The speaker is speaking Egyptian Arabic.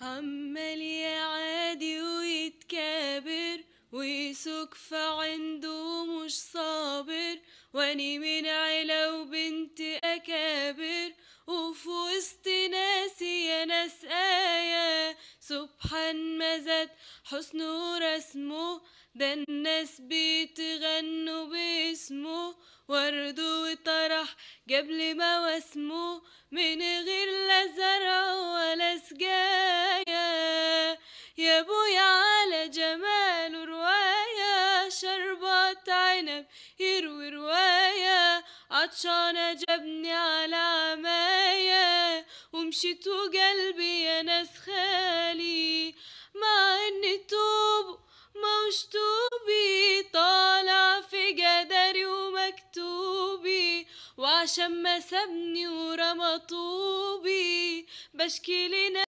عمال يعادي ويتكابر ويسوق فعنده مش صابر واني من عيلة وبنت أكابر وفي وسط ناسي يا ناس آية سبحان ما زاد حسنه ورسمه ده الناس بيتغنوا باسمه ورد وطرح قبل ما واسمه من غير لا زرع ولا سجايا يا ابويا على جماله رواية شربات عنب يروي رواية عطشانة جابني على عماية ومشيت وقلبي يا ناس خالي مع اني توب موش توبي طالع في جدري ومكتوبي وعشان ما سابني ورمى طوبي بشكي لنا